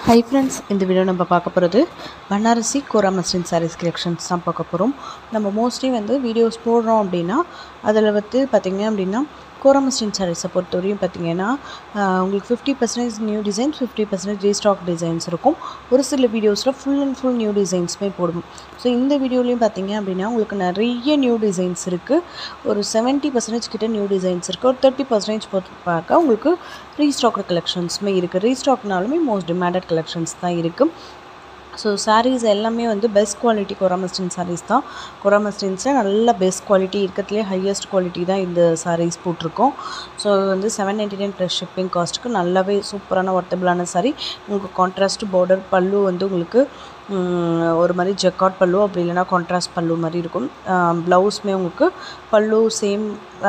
hi friends இந்த video நம்ம பார்க்க போகிறது பனாரசி கோரா மஸ்லின் சாரீஸ் கலெக்ஷன்ஸ் தான் பார்க்க போகிறோம் நம்ம மோஸ்ட்லி வந்து வீடியோஸ் போடுறோம் அப்படின்னா அதில் வந்து பார்த்திங்க அப்படின்னா கோரா மஸ்லின் சாரீஸை பொறுத்தவரையும் பார்த்திங்கன்னா ஆஹ், உங்களுக்கு fifty percentage new designs fifty percentage restock designs இருக்கும் ஒரு சில வீடியோஸில் ஃபுல் அண்ட் ஃபுல் நியூ டிசைன்ஸுமே போடும் ஸோ இந்த வீடியோலையும் பார்த்தீங்க அப்படின்னா உங்களுக்கு நிறைய நியூ டிசைன்ஸ் இருக்குது ஒரு செவன்ட்டி பர்சன்டேஜ் கிட்ட நியூ டிசைன்ஸ் இருக்குது ஒரு தேர்ட்டி பர்சன்டேஜ் பார்க்க உங்களுக்கு ரீஸ்டாக் கலெக்ஷன்ஸுமே இருக்குது ரீஸ்டாக்னாலுமே மோஸ்ட் டிமாண்டட் கலெக்ஷன்ஸ் தான் இருக்குது ஸோ sarees எல்லாமே வந்து பெஸ்ட் குவாலிட்டி கொராமஸ்டின் sarees தான் கொராமஸ்டின்ஸில் நல்ல பெஸ்ட் குவாலிட்டி இருக்கிறதுலே ஹையஸ்ட் குவாலிட்டி தான் இந்த sarees போட்டிருக்கோம் ஸோ வந்து seven ninety nine plus shipping காஸ்ட்டுக்கு நல்லாவே சூப்பரான ஒர்த்தபிளான saree உங்களுக்கு கான்ட்ராஸ்ட் பார்டர் பல்லு வந்து உங்களுக்கு ம், ஒரு மாதிரி ஜக்காட் பல்லு அப்படி இல்லைன்னா கான்ட்ராஸ்ட் பல்லு மாதிரி இருக்கும் ப்ளவுஸுமே உங்களுக்கு பல்லு சேம்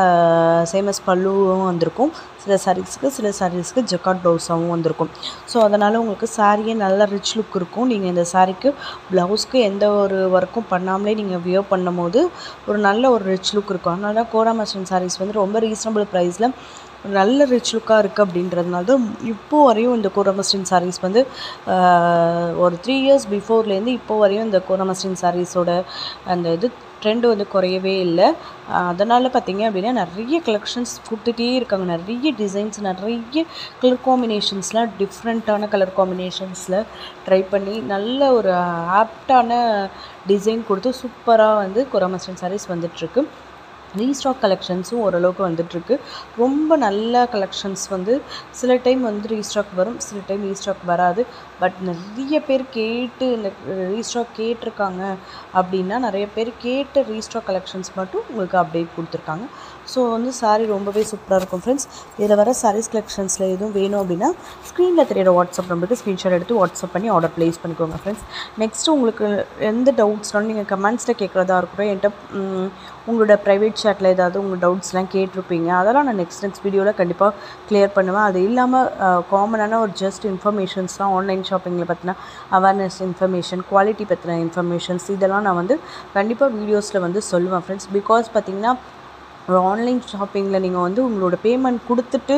சேமஸ் பல்லுவும் வந்திருக்கும் சில சாரீஸ்க்கு சில சாரீஸ்க்கு ஜக்காட் ப்ளவுஸாகவும் வந்திருக்கும் ஸோ அதனால் உங்களுக்கு சாரியே நல்ல ரிச் லுக் இருக்கும் நீங்கள் இந்த சாரீக்கு ப்ளவுஸ்க்கு எந்த ஒரு ஒர்க்கும் பண்ணாமலே நீங்கள் வியர் பண்ணும்போது ஒரு நல்ல ஒரு ரிச் லுக் இருக்கும் அதனால தான் கோரா மஸ்டன் சாரீஸ் வந்து ரொம்ப ரீசனபிள் ப்ரைஸில் நல்ல ரிச் லுக்காக இருக்குது அப்படின்றதுனால தான் இப்போ வரையும் இந்த கோரமஸ்டின் சாரீஸ் வந்து ஆஹ், ஒரு த்ரீ இயர்ஸ் பிஃபோர்லேருந்து இப்போ வரையும் இந்த கோரமஸ்டின் சாரீஸோட அந்த இது ட்ரெண்ட் வந்து குறையவே இல்லை அதனால் பார்த்தீங்க அப்படின்னா நிறைய கலெக்ஷன்ஸ் கொடுத்துட்டே இருக்காங்க நிறைய டிசைன்ஸ் நிறைய கலர் காம்பினேஷன்ஸ்லாம் டிஃப்ரெண்ட்டான கலர் காம்பினேஷன்ஸில் ட்ரை பண்ணி நல்ல ஒரு ஆப்டான டிசைன் கொடுத்து சூப்பராக வந்து கொரமஸ்டன் சாரீஸ் வந்துட்டுருக்கு ரீஸ்டாக் கலெக்ஷன்ஸும் ஓரளவுக்கு வந்துட்டுருக்கு ரொம்ப நல்ல கலெக்ஷன்ஸ் வந்து சில டைம் வந்து ரீஸ்டாக் வரும் சில டைம் ரீஸ்டாக் வராது பட் நிறைய பேர் கேட்டு இந்த ரீஸ்டாக் கேட்டிருக்காங்க அப்படின்னா நிறைய பேர் கேட்ட ரீஸ்டாக் கலெக்ஷன்ஸ் மட்டும் உங்களுக்கு அப்டேட் கொடுத்துருக்காங்க ஸோ வந்து சாரீ ரொம்பவே சூப்பராக இருக்கும் ஃப்ரெண்ட்ஸ் இதில் வர சாரீஸ் கலெக்ஷன்ஸில் எதுவும் வேணும் அப்படின்னா ஸ்க்ரீனில் தெரியிற வாட்ஸ்அப் நம்பருக்கு ஸ்க்ரீன்ஷாட் எடுத்து வாட்ஸ்அப் பண்ணி ஆர்டர் ப்ளேஸ் பண்ணிக்கோங்க ஃப்ரெண்ட்ஸ் நெக்ஸ்ட்டு உங்களுக்கு எந்த டவுட்ஸ்னாலும் நீங்கள் கமெண்ட்ஸில் கேட்குறதா இருக்கட்டும் என்கிட்ட ம், உங்களோட ப்ரைவேட் சேட்டில் ஏதாவது உங்கள் டவுட்ஸ்லாம் கேட்டிருப்பீங்க அதெல்லாம் நான் நெக்ஸ்ட் நெக்ஸ்ட் வீடியோவில் கண்டிப்பாக கிளியர் பண்ணுவேன் அது இல்லாமல் காமனான ஒரு ஜஸ்ட் இன்ஃபர்மேஷன்ஸ்லாம் ஆன்லைன் ஷாப்பிங்கில் பற்றின அவேர்னஸ் இன்ஃபர்மேஷன் குவாலிட்டி பற்றின இன்ஃபர்மேஷன்ஸ் இதெல்லாம் நான் வந்து கண்டிப்பாக வீடியோஸில் வந்து சொல்லுவேன் ஃப்ரெண்ட்ஸ் பிகாஸ் பார்த்தீங்கன்னா ஒரு ஆன்லைன் ஷாப்பிங்கில் நீங்கள் வந்து உங்களோட பேமெண்ட் கொடுத்துட்டு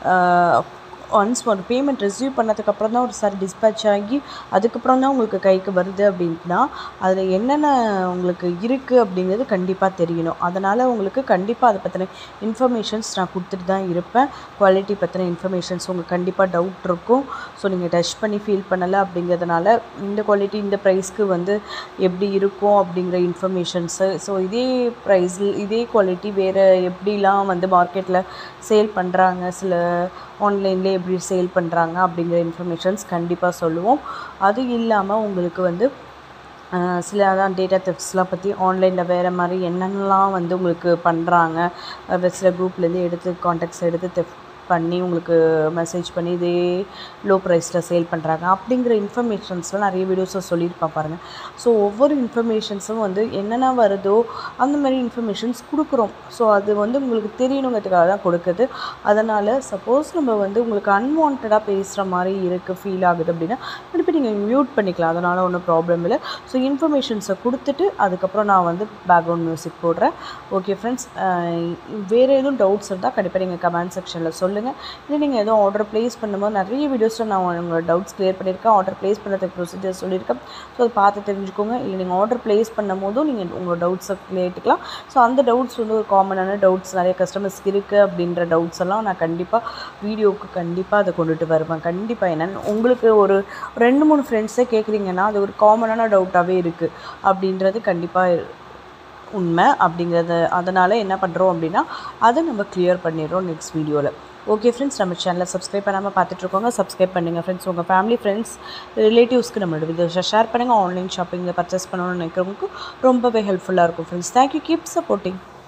ஒன்ஸ் ஒரு பேமெண்ட் ரிசீவ் பண்ணதுக்கப்புறம் தான் ஒரு சாரி டிஸ்பேச் ஆகி அதுக்கப்புறம் தான் உங்களுக்கு கைக்கு வருது அப்படின்னா அதில் என்னென்ன உங்களுக்கு இருக்குது அப்படிங்கிறது கண்டிப்பாக தெரியணும் அதனால் உங்களுக்கு கண்டிப்பாக அதை பற்றின இன்ஃபர்மேஷன்ஸ் நான் கொடுத்துட்டு தான் இருப்பேன் குவாலிட்டி பற்றின இன்ஃபர்மேஷன்ஸ் உங்களுக்கு கண்டிப்பாக டவுட் இருக்கும் ஸோ நீங்கள் டச் பண்ணி ஃபீல் பண்ணலை அப்படிங்கிறதுனால இந்த குவாலிட்டி இந்த ப்ரைஸ்க்கு வந்து எப்படி இருக்கும் அப்படிங்கிற இன்ஃபர்மேஷன்ஸு ஸோ இதே ப்ரைஸில் இதே குவாலிட்டி வேறு எப்படிலாம் வந்து மார்க்கெட்டில் சேல் பண்ணுறாங்க சில ஆன்லைன்லேயே எப்படி சேல் பண்ணுறாங்க அப்படிங்கிற இன்ஃபர்மேஷன்ஸ் கண்டிப்பாக சொல்லுவோம் அது இல்லாமல் உங்களுக்கு வந்து ஆஹ் சில அதான் டேட்டா தெஃப்ட்ஸ்லாம் பற்றி ஆன்லைனில் வேறு மாதிரி என்னென்னலாம் வந்து உங்களுக்கு பண்ணுறாங்க சில குரூப்லேருந்து எடுத்து காண்டாக்ட்ஸ் எடுத்து தெஃப்ட் பண்ணி உங்களுக்கு மெசேஜ் பண்ணி இதே லோ ப்ரைஸில் சேல் பண்ணுறாங்க அப்படிங்கிற இன்ஃபர்மேஷன்ஸ்லாம் நிறைய வீடியோஸில் சொல்லியிருப்பேன் பாருங்கள் ஸோ ஒவ்வொரு இன்ஃபர்மேஷன்ஸும் வந்து என்னென்ன வருதோ அந்த மாதிரி இன்ஃபர்மேஷன்ஸ் கொடுக்குறோம் ஸோ அது வந்து உங்களுக்கு தெரியணுங்கிறதுக்காக தான் கொடுக்குது அதனால் சப்போஸ் நம்ம வந்து உங்களுக்கு அன்வான்டாக பேசுகிற மாதிரி இருக்குது ஃபீல் ஆகுது அப்படின்னா திருப்பி நீங்கள் மியூட் பண்ணிக்கலாம் அதனால் ஒன்றும் ப்ராப்ளம் இல்லை ஸோ இன்ஃபர்மேஷன்ஸை கொடுத்துட்டு அதுக்கப்புறம் நான் வந்து பேக்ரவுண்ட் மியூசிக் போடுறேன் ஓகே ஃப்ரெண்ட்ஸ் வேறு எதுவும் டவுட்ஸ் இருந்தால் கண்டிப்பாக நீங்கள் கமெண்ட் செக்ஷனில் சொல்லுங்கள் இல்லை நீங்கள் எதுவும் ஆர்டர் ப்ளேஸ் பண்ணும்போது நிறைய வீடியோஸில் நான் உங்களோட டவுட்ஸ் க்ளியர் பண்ணியிருக்கேன் ஆர்டர் ப்ளேஸ் பண்ணுறதுக்கு ப்ரொசீஜர் சொல்லியிருக்கேன் ஸோ அதை பார்த்து தெரிஞ்சுக்கோங்க இல்லை நீங்கள் ஆர்டர் ப்ளேஸ் பண்ணும் போதும் நீங்கள் உங்களோட டவுட்ஸை கேட்டுக்கலாம் ஸோ அந்த டவுட்ஸ் வந்து ஒரு காமனான டவுட்ஸ் நிறைய கஸ்டமர்ஸ்க்கு இருக்குது அப்படின்ற டவுட்ஸ் எல்லாம் நான் கண்டிப்பாக வீடியோவுக்கு கண்டிப்பாக அதை கொண்டுட்டு வருவேன் கண்டிப்பாக என்னென்னு உங்களுக்கு ஒரு ரெண்டு மூணு ஃப்ரெண்ட்ஸே கேட்குறீங்கன்னா அது ஒரு காமனான டவுட்டாகவே இருக்குது அப்படின்றது கண்டிப்பாக உண்மை அப்படிங்கிறத அதனால் என்ன பண்ணுறோம் அப்படின்னா அதை நம்ம கிளியர் பண்ணிடுறோம் நெக்ஸ்ட் வீடியோவில் ஓகே ஃப்ரெண்ட்ஸ் நம்ம சேனலை சப்ஸ்கிரைப் பண்ணாமல் பார்த்துட்ருக்கோங்க சப்ஸ்கிரைப் பண்ணுங்கள் ஃப்ரெண்ட்ஸ் உங்கள் ஃபேமிலி ஃப்ரெண்ட்ஸ் ரிலேட்டிவ்ஸ்க்கு நம்மளோட வீடியோ ஷேர் பண்ணுங்கள் ஆன்லைன் ஷாப்பிங்கில் பர்ச்சேஸ் பண்ணணும்னு நினைக்கிறவங்களுக்கு ரொம்பவே ஹெல்ப்ஃபுல்லாக இருக்கும் ஃப்ரெண்ட்ஸ் தேங்க்யூ கீப் சப்போர்ட்டிங்